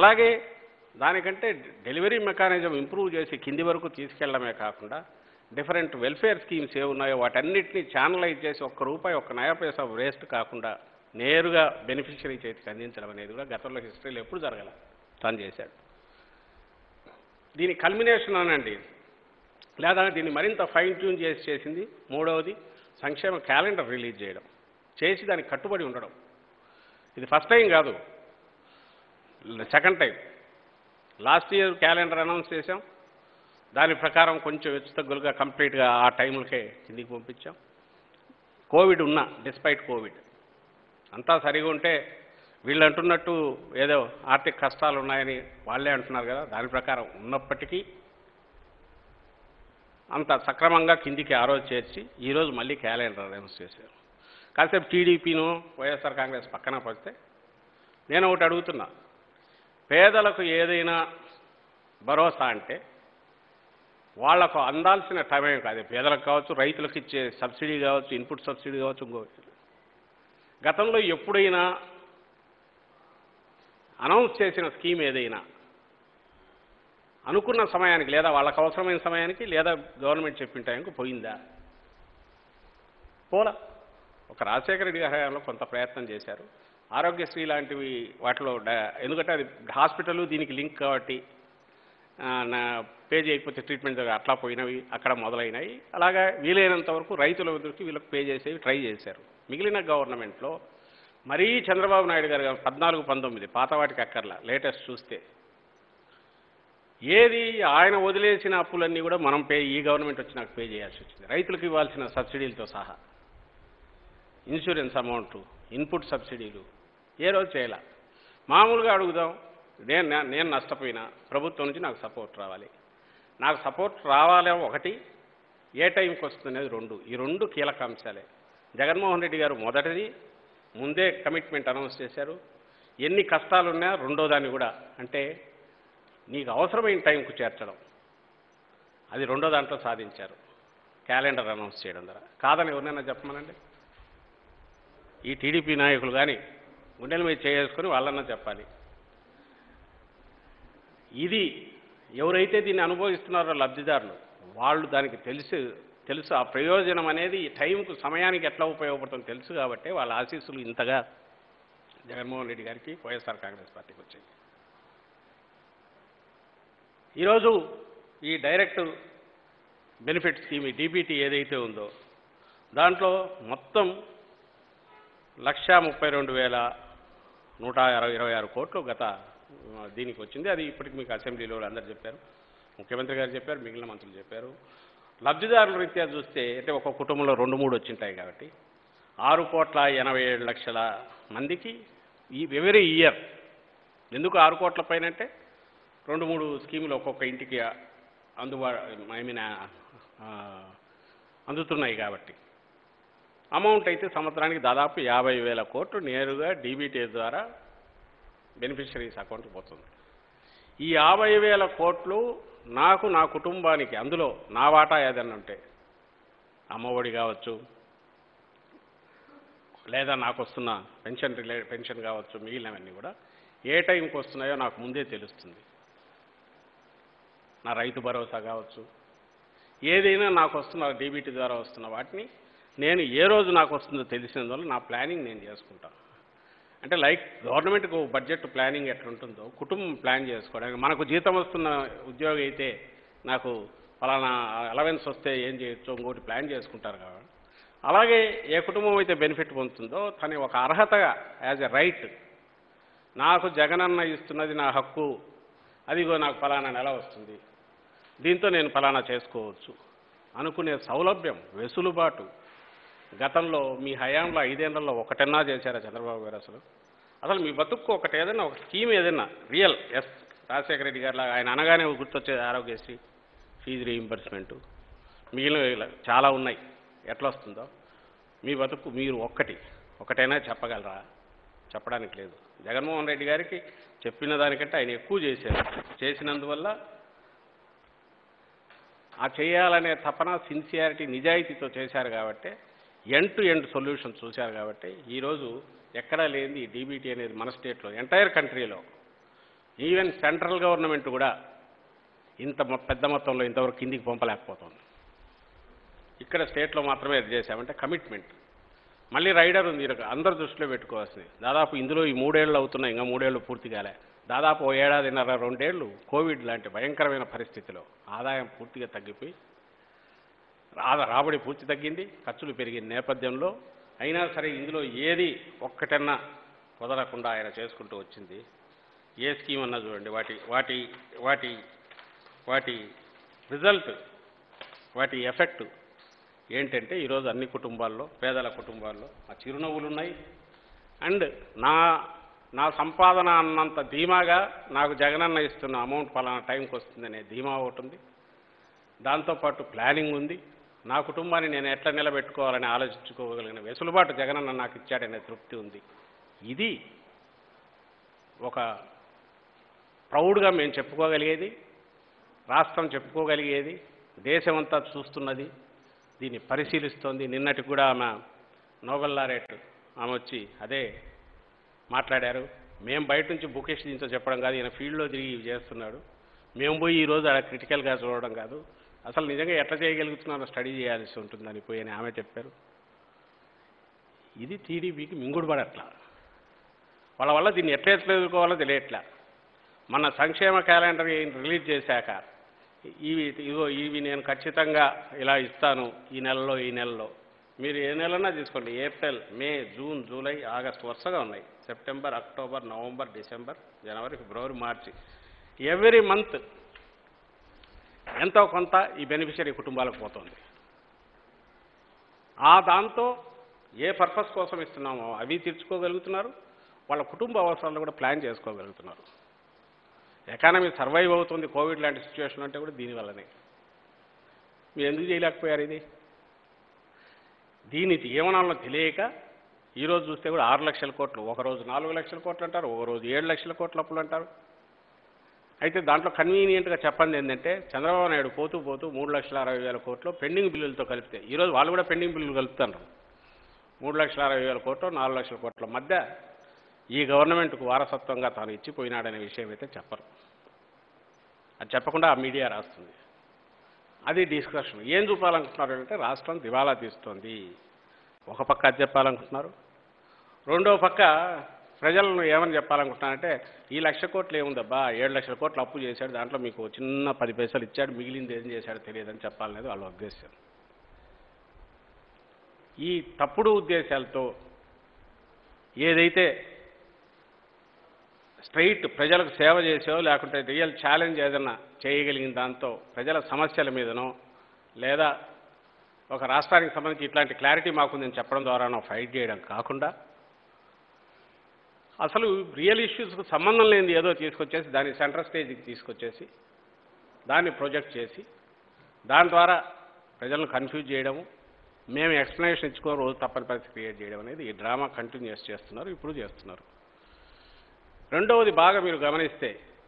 అలాగే దానికంటే delivery mechanism improve చేసి కింది వరకు తీసుకెళ్లడమే కాకుండా డిఫరెంట్ వెల్ఫేర్ స్కీమ్స్ ఏ ఉన్నాయో వాటన్నిటిని ఛానలైజ్ చేసి ఒక్క రూపాయి ఒక్క నయా పైసా వేస్ట్ కాకుండా నేరుగా బెనిఫిషరీ చేతికి అందించడం అనేది కూడా గతంలో హిస్టరీలో ఎప్పుడు జరగల తను చేశాడు దీని కల్మినేషన్ అనండి లేదా దీన్ని మరింత ఫైన్ ట్యూన్ చేసి చేసింది మూడవది సంక్షేమ క్యాలెండర్ రిలీజ్ చేయడం చేసి దానికి కట్టుబడి ఉండడం ఇది ఫస్ట్ టైం కాదు second time last year calendar announce చేశాం దాని ప్రకారం కొంచెం హెచ్చుతగ్గులుగా కంప్లీట్గా ఆ టైంలకే కిందికి పంపించాం కోవిడ్ ఉన్న డిస్పైట్ కోవిడ్ అంతా సరిగా ఉంటే వీళ్ళు అంటున్నట్టు ఏదో ఆర్థిక కష్టాలు ఉన్నాయని వాళ్ళే అంటున్నారు కదా దాని ప్రకారం ఉన్నప్పటికీ అంత సక్రమంగా కిందికి ఆ రోజు చేర్చి ఈరోజు మళ్ళీ క్యాలెండర్ అనౌన్స్ చేశారు కాసేపు టీడీపీను వైఎస్ఆర్ కాంగ్రెస్ పక్కన పడితే నేను ఒకటి అడుగుతున్నా పేదలకు ఏదైనా భరోసా అంటే వాళ్లకు అందాల్సిన టైం కాదు పేదలకు కావచ్చు రైతులకు ఇచ్చే సబ్సిడీ కావచ్చు ఇన్పుట్ సబ్సిడీ కావచ్చు ఇంకో గతంలో ఎప్పుడైనా అనౌన్స్ చేసిన స్కీమ్ ఏదైనా అనుకున్న సమయానికి లేదా వాళ్ళకు అవసరమైన సమయానికి లేదా గవర్నమెంట్ చెప్పిన టైంకి పోయిందా పోలా ఒక రాజశేఖర రెడ్డి గారి హయాంలో కొంత ప్రయత్నం చేశారు ఆరోగ్యశ్రీ లాంటివి వాటిలో డా- ఎందుకంటే అది హాస్పిటల్ దీనికి లింక్ కాబట్టి ఆ, నా పే చేయకపోతే ట్రీట్మెంట్ అట్లా పోయినవి అక్కడ మొదలైనవి అలాగా వీలైనంత వరకు రైతుల వద్దకు వీళ్ళకి పే చేసేవి ట్రై చేశారు మిగిలిన గవర్నమెంట్లో మరీ చంద్రబాబు నాయుడు గారు పద్నాలుగు పంతొమ్మిది పాత వాటికి అక్కర్లా లేటెస్ట్ చూస్తే ఏది ఆయన వదిలేసిన అప్పులన్నీ కూడా మనం పే ఈ గవర్నమెంట్ వచ్చి నాకు పే చేయాల్సి వచ్చింది రైతులకు ఇవ్వాల్సిన సబ్సిడీలతో సహా ఇన్సూరెన్స్ అమౌంట్ ఇన్పుట్ సబ్సిడీలు ఏ రోజు చేయాల మామూలుగా అడుగుదాం నేను నా- నేను నష్టపోయినా ప్రభుత్వం నుంచి నాకు సపోర్ట్ రావాలి నాకు సపోర్ట్ రావాలి ఒకటి ఏ టైంకి వస్తుంది అనేది రెండు ఈ రెండు కీలక అంశాలే జగన్మోహన్ రెడ్డి గారు మొదటిది ముందే కమిట్మెంట్ అనౌన్స్ చేశారు ఎన్ని కష్టాలున్నా రెండో దాన్ని కూడా అంటే నీకు అవసరమైన టైంకు చేర్చడం అది రెండో దాంట్లో సాధించారు క్యాలెండర్ అనౌన్స్ చేయడం ద్వారా కాదని ఎవరినైనా చెప్పమనండి ఈ టీడీపీ నాయకులు కానీ గుండెల మీద చేసుకొని వాళ్ళన్నా చెప్పాలి ఇది ఎవరైతే దీన్ని అనుభవిస్తున్నారో లబ్ధిదారులు వాళ్ళు దానికి తెలిసి తెలుసు ఆ ప్రయోజనం అనేది ఈ టైంకు సమయానికి ఎట్లా ఉపయోగపడుతుందో తెలుసు కాబట్టి వాళ్ళ ఆశీస్సులు ఇంతగా జగన్మోహన్ రెడ్డి గారికి వైఎస్ఆర్ కాంగ్రెస్ పార్టీకి వచ్చాయి ఈరోజు ఈ డైరెక్ట్ బెనిఫిట్ స్కీమ్ ఈ డీబీటీ ఏదైతే ఉందో దాంట్లో మొత్తం లక్ష ముప్పై రెండు వేల నూట అరవై ఇరవై ఆరు కోట్లు గత ఆ, దీనికి వచ్చింది అది ఇప్పటికి మీకు అసెంబ్లీలో అందరు చెప్పారు ముఖ్యమంత్రి గారు చెప్పారు మిగిలిన మంత్రులు చెప్పారు లబ్ధిదారుల రీత్యా చూస్తే అంటే ఒక కుటుంబంలో రెండు మూడు వచ్చింటాయి కాబట్టి ఆరు కోట్ల ఎనభై ఏడు లక్షల మందికి ఈ ఎవరీ ఇయర్ ఎందుకు ఆరు కోట్ల పైన అంటే రెండు మూడు స్కీములు ఒక్కొక్క ఇంటికి అందుబా ఐ మీన్ అందుతున్నాయి కాబట్టి అమౌంట్ అయితే సంవత్సరానికి దాదాపు యాభై వేల కోట్లు నేరుగా డీబీటీ ద్వారా బెనిఫిషరీస్ అకౌంట్కి పోతుంది ఈ యాభై వేల కోట్లు నాకు నా కుటుంబానికి అందులో నా వాటా ఏదన్నా ఉంటే అమ్మఒడి కావచ్చు లేదా నాకు వస్తున్న పెన్షన్ రిలే పెన్షన్ కావచ్చు మిగిలినవన్నీ కూడా ఏ టైంకి వస్తున్నాయో నాకు ముందే తెలుస్తుంది నా రైతు భరోసా కావచ్చు ఏదైనా నాకు వస్తున్న డీబీటీ ద్వారా వస్తున్న వాటిని నేను ఏ రోజు నాకు వస్తుందో తెలిసినందువల్ల నా ప్లానింగ్ నేను చేసుకుంటాను అంటే లైక్ గవర్నమెంట్కు బడ్జెట్ ప్లానింగ్ ఎట్లుంటుందో కుటుంబం ప్లాన్ చేసుకోవడానికి మనకు జీతం వస్తున్న ఉద్యోగి అయితే నాకు ఫలానా అలవెన్స్ వస్తే ఏం చేయొచ్చు ఇంకోటి ప్లాన్ చేసుకుంటారు కాబట్టి అలాగే ఏ కుటుంబం అయితే బెనిఫిట్ పొందుతుందో తన ఒక అర్హతగా యాజ్ ఎ రైట్ నాకు జగనన్న ఇస్తున్నది నా హక్కు అదిగో నాకు ఫలానా నెల వస్తుంది దీంతో నేను ఫలానా చేసుకోవచ్చు అనుకునే సౌలభ్యం వెసులుబాటు గతంలో మీ హయాంలో ఐదేళ్లలో ఒకటన్నా చేశారా చంద్రబాబు గారు అసలు అసలు మీ బతుక్కు ఒకటి ఏదైనా ఒక స్కీమ్ ఏదైనా రియల్ ఎస్ రాజశేఖర రెడ్డి గారిలా ఆయన అనగానే గుర్తొచ్చేది ఆరోగ్యశ్రీ ఫీజు రీయింబర్స్మెంటు మిగిలిన చాలా ఉన్నాయి ఎట్లా వస్తుందో మీ బతుకు మీరు ఒక్కటి ఒకటైనా చెప్పగలరా చెప్పడానికి లేదు జగన్మోహన్ రెడ్డి గారికి చెప్పిన దానికంటే ఆయన ఎక్కువ చేశారు చేసినందువల్ల ఆ చేయాలనే తపన సిన్సియారిటీ నిజాయితీతో చేశారు కాబట్టి ఎండ్ టు ఎండ్ సొల్యూషన్ చూశారు కాబట్టి ఈరోజు ఎక్కడా లేని డీబీటీ అనేది మన స్టేట్లో ఎంటైర్ కంట్రీలో ఈవెన్ సెంట్రల్ గవర్నమెంట్ కూడా ఇంత మొ- పెద్ద మొత్తంలో ఇంతవరకు కిందికి పంపలేకపోతుంది ఇక్కడ స్టేట్లో మాత్రమే అది చేశామంటే కమిట్మెంట్ మళ్ళీ రైడర్ ఉంది ఈరొక అందరు దృష్టిలో పెట్టుకోవాల్సింది దాదాపు ఇందులో ఈ మూడేళ్ళు అవుతున్నాయి ఇంకా మూడేళ్ళు పూర్తి కాలే దాదాపు ఓ ఏడాదిన్నర రెండేళ్ళు కోవిడ్ లాంటి భయంకరమైన పరిస్థితిలో ఆదాయం పూర్తిగా తగ్గిపోయి రా- రాబడి పూర్తి తగ్గింది ఖర్చులు పెరిగిన నేపథ్యంలో అయినా సరే ఇందులో ఏది ఒక్కటన్నా కుదరకుండా ఆయన చేసుకుంటూ వచ్చింది ఏ స్కీమ్ అన్నా చూడండి వాటి వాటి వాటి వాటి రిజల్ట్ వాటి ఎఫెక్ట్ ఏంటంటే ఈరోజు అన్ని కుటుంబాల్లో పేదల కుటుంబాల్లో ఆ చిరునవ్వులు ఉన్నాయి అండ్ నా నా సంపాదన అన్నంత ధీమాగా నాకు జగనన్న ఇస్తున్న అమౌంట్ పలానా టైంకి వస్తుందనే ధీమా ఒకటి ఉంది దాంతోపాటు ప్లానింగ్ ఉంది నా కుటుంబాన్ని నేను ఎట్లా నిలబెట్టుకోవాలని ఆలోచించుకోగలిగిన వెసులుబాటు జగనన్న నాకు ఇచ్చాడనే తృప్తి ఉంది ఇది ఒక ప్రౌడ్గా మేము చెప్పుకోగలిగేది రాష్ట్రం చెప్పుకోగలిగేది దేశమంతా చూస్తున్నది దీన్ని పరిశీలిస్తోంది నిన్నటి కూడా ఆమె నోబెల్ లారెట్ ఆమె వచ్చి అదే మాట్లాడారు మేము బయట నుంచి బుకేష్ దీంతో చెప్పడం కాదు ఈయన ఫీల్డ్లో తిరిగి ఇవి చేస్తున్నాడు మేము పోయి ఈరోజు అలా క్రిటికల్గా చూడడం కాదు అసలు నిజంగా ఎట్లా చేయగలుగుతున్నారో స్టడీ చేయాల్సి ఉంటుందని పోయి అని ఆమె చెప్పారు ఇది టీడీపీకి మింగుడు పడట్లా వాళ్ళ వల్ల దీన్ని ఎట్లా ఎట్లా ఎదుర్కోవాలో తెలియట్లా మన సంక్షేమ క్యాలెండర్ రిలీజ్ చేశాక ఇవి ఇగో ఇవి నేను ఖచ్చితంగా ఇలా ఇస్తాను ఈ నెలలో ఈ నెలలో మీరు ఏ నెలన్నా తీసుకోండి April May June July August వరుసగా ఉన్నాయి September October November December January February March every month ఎంతో కొంత ఈ బెనిఫిషరీ కుటుంబాలకు పోతుంది ఆ దాంతో ఏ పర్పస్ కోసం ఇస్తున్నామో అవి తీర్చుకోగలుగుతున్నారు వాళ్ళ కుటుంబ అవసరాలు కూడా ప్లాన్ చేసుకోగలుగుతున్నారు ఎకానమీ సర్వైవ్ అవుతుంది కోవిడ్ లాంటి సిచ్యువేషన్ అంటే కూడా దీనివల్లనే మీరు ఎందుకు చేయలేకపోయారు ఇది దీని ఏమనాలో తెలియక ఈరోజు చూస్తే కూడా ఆరు లక్షల కోట్లు ఒకరోజు నాలుగు లక్షల కోట్లు అంటారు ఒకరోజు ఏడు లక్షల కోట్ల అప్పులు అంటారు అయితే దాంట్లో కన్వీనియంట్గా చెప్పండి ఏంటంటే చంద్రబాబు నాయుడు పోతూ పోతూ మూడు లక్షల అరవై వేల కోట్లు పెండింగ్ బిల్లులతో కలిపితే ఈరోజు వాళ్ళు కూడా పెండింగ్ బిల్లులు కలుపుతున్నారు మూడు లక్షల అరవై వేల కోట్లు నాలుగు లక్షల కోట్ల మధ్య ఈ గవర్నమెంట్కు వారసత్వంగా తాను ఇచ్చిపోయినాడనే విషయం అయితే చెప్పరు అది చెప్పకుండా ఆ మీడియా రాస్తుంది అది డిస్కషన్ ఏం చూపాలనుకుంటున్నారు అంటే రాష్ట్రం దివాలా తీస్తోంది ఒక పక్క అది చెప్పాలనుకుంటున్నారు రెండో పక్క ప్రజలను ఏమని చెప్పాలనుకుంటున్నారంటే ఈ లక్ష కోట్లు ఏముందబ్బా ఏడు లక్షల కోట్లు అప్పు చేశాడు దాంట్లో మీకు చిన్న పది పైసలు ఇచ్చాడు మిగిలింది ఏం చేశాడో తెలియదని చెప్పాలనేది వాళ్ళ ఉద్దేశం ఈ తప్పుడు ఉద్దేశాలతో ఏదైతే స్ట్రైట్ ప్రజలకు సేవ చేసో లేకుంటే రియల్ ఛాలెంజ్ ఏదైనా చేయగలిగిన దాంతో ప్రజల సమస్యల మీదనో లేదా ఒక రాష్ట్రానికి సంబంధించి ఇట్లాంటి క్లారిటీ మాకుందని చెప్పడం ద్వారానో ఫైట్ చేయడం కాకుండా అసలు రియల్ ఇష్యూస్కు సంబంధం లేనిది ఏదో తీసుకొచ్చేసి దాన్ని సెంట్రల్ స్టేజ్కి తీసుకొచ్చేసి దాన్ని ప్రొజెక్ట్ చేసి దాని ద్వారా ప్రజలను కన్ఫ్యూజ్ చేయడము మేము ఎక్స్ప్లెనేషన్ ఇచ్చుకొని రోజు తప్పని పరిస్థితి క్రియేట్ చేయడం అనేది ఈ డ్రామా కంటిన్యూస్ చేస్తున్నారు ఇప్పుడు చేస్తున్నారు రెండవది బాగా మీరు గమనిస్తే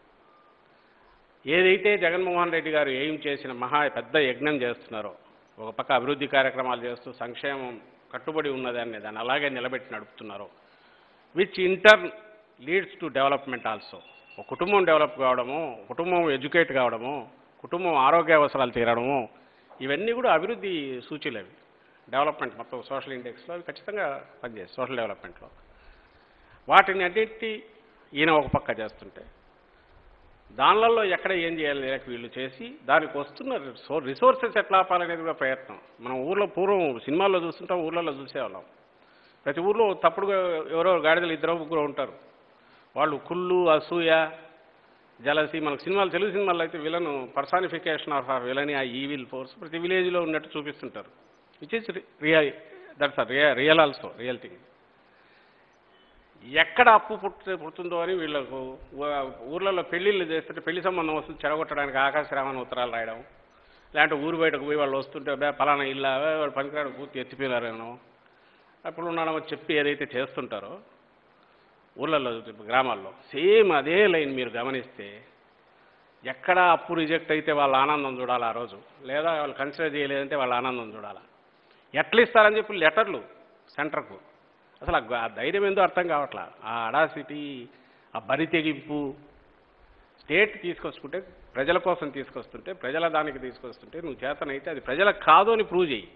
ఏదైతే జగన్మోహన్ రెడ్డి గారు ఏం చేసిన మహా పెద్ద యజ్ఞం చేస్తున్నారో ఒక పక్క అభివృద్ధి కార్యక్రమాలు చేస్తూ సంక్షేమం కట్టుబడి ఉన్నదాన్ని దాన్ని అలాగే నిలబెట్టి నడుపుతున్నారో which intern leads to development also ఒక కుటుంబం డెవలప్ కావడము కుటుంబం ఎడ్యుకేట్ కావడము కుటుంబం ఆరోగ్య అవసరాలు తీరడము ఇవన్నీ కూడా అభివృద్ధి సూచీలు అవి డెవలప్మెంట్ మొత్తం సోషల్ ఇండెక్స్లో అవి ఖచ్చితంగా పనిచేస్తాయి సోషల్ డెవలప్మెంట్లో వాటిని అన్నిటి ఈయన ఒక పక్క చేస్తుంటే దానిలలో ఎక్కడ ఏం చేయాలి లేక వీళ్ళు చేసి దానికి వస్తున్న రిసో రిసోర్సెస్ ఎట్లా ఆపాలనేది కూడా ప్రయత్నం మనం ఊర్లో పూర్వం సినిమాల్లో చూస్తుంటాం ఊర్లలో చూసేవాళ్ళం ప్రతి ఊర్లో తప్పుడుగా ఎవరో గాడిదలు ఇద్దరు ముగ్గురు ఉంటారు వాళ్ళు కుళ్ళు అసూయ జలసి మనకు సినిమాలు తెలుగు సినిమాల్లో అయితే villain personification of or villainy ఆ ఈవిల్ ఫోర్స్ ప్రతి విలేజ్లో ఉన్నట్టు చూపిస్తుంటారు which is real that's real real also real thing ఎక్కడ అప్పు పుట్టు పుడుతుందో అని వీళ్ళకు ఊ- ఊర్లలో పెళ్ళిళ్ళు చేస్తుంటే పెళ్లి సంబంధం వస్తుంది చెడగొట్టడానికి ఆకాశరామని ఉత్తరాలు రాయడం లేదంటే ఊరు బయటకు పోయి వాళ్ళు వస్తుంటే "బే, పలానా ఇల్లు వాళ్ళు పనికిరాడు పూర్తి ఎత్తిపోయినారేమో అప్పుడు ఉన్నాడో చెప్పి ఏదైతే చేస్తుంటారో ఊళ్ళల్లో గ్రామాల్లో సేమ్ అదే లైన్ మీరు గమనిస్తే ఎక్కడ అప్పు రిజెక్ట్ అయితే వాళ్ళ ఆనందం చూడాలి ఆ రోజు లేదా వాళ్ళు కన్సిడర్ చేయలేదంటే వాళ్ళ ఆనందం చూడాలి ఎట్లా ఇస్తారని చెప్పి లెటర్లు సెంటర్కు అసలు ఆ గ- ఆ ధైర్యం ఏందో అర్థం కావట్లా ఆ అడాసిటీ ఆ బరి తెగింపు స్టేట్ తీసుకొచ్చుకుంటే ప్రజల కోసం తీసుకొస్తుంటే ప్రజల దానికి తీసుకొస్తుంటే నువ్వు చేతనైతే అది ప్రజలకు కాదు అని ప్రూవ్ చేయి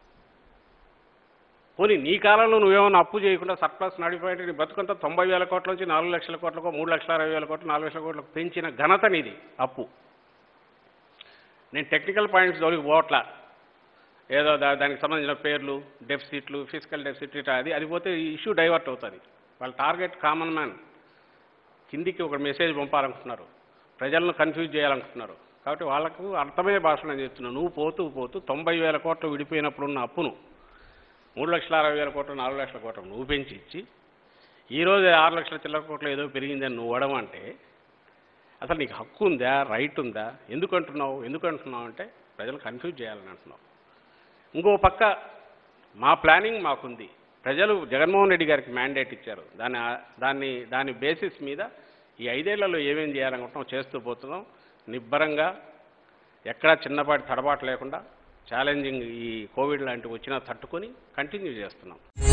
పోనీ నీ కాలంలో నువ్వేమన్నా అప్పు చేయకుండా సర్ప్లస్ నడిపోయింటే నీ బతుకంతా తొంభై వేల కోట్ల నుంచి నాలుగు లక్షల కోట్లకు మూడు లక్షల అరవై వేల కోట్లు నాలుగు లక్షల కోట్లకు పెంచిన ఘనత నీది అప్పు నేను టెక్నికల్ పాయింట్స్ జోలికి పోవట్లా ఏదో దా- దానికి సంబంధించిన పేర్లు డెఫిసిట్లు ఫిజికల్ డెఫిసిట్ ఇట్లా అది అది పోతే ఇష్యూ డైవర్ట్ అవుతుంది వాళ్ళ టార్గెట్ కామన్ మ్యాన్ కిందికి ఒక మెసేజ్ పంపాలనుకుంటున్నారు ప్రజలను కన్ఫ్యూజ్ చేయాలనుకుంటున్నారు కాబట్టి వాళ్ళకు అర్థమయ్యే భాషలో నేను చెప్తున్నాను నువ్వు పోతూ పోతూ తొంభై వేల కోట్లు విడిపోయినప్పుడు ఉన్న అప్పును మూడు లక్షల అరవై వేల కోట్లు నాలుగు లక్షల కోట్లు నువ్వు పెంచి ఇచ్చి ఈరోజు ఆరు లక్షల చిల్లర కోట్లు ఏదో పెరిగిందని నువ్వు వడం అంటే అసలు నీకు హక్కు ఉందా రైట్ ఉందా ఎందుకు అంటున్నావు ఎందుకు అంటున్నావు అంటే ప్రజలు కన్ఫ్యూజ్ చేయాలని అంటున్నావు ఇంకో పక్క మా ప్లానింగ్ మాకుంది ప్రజలు జగన్మోహన్ రెడ్డి గారికి మ్యాండేట్ ఇచ్చారు దాని దాన్ని దాని బేసిస్ మీద ఈ ఐదేళ్లలో ఏమేం చేయాలనుకుంటున్నాం చేస్తూ పోతున్నాం నిబ్బరంగా ఎక్కడా చిన్నపాటి తడబాటు లేకుండా ఛాలెంజింగ్ ఈ కోవిడ్ లాంటివి వచ్చినా తట్టుకొని కంటిన్యూ చేస్తున్నాం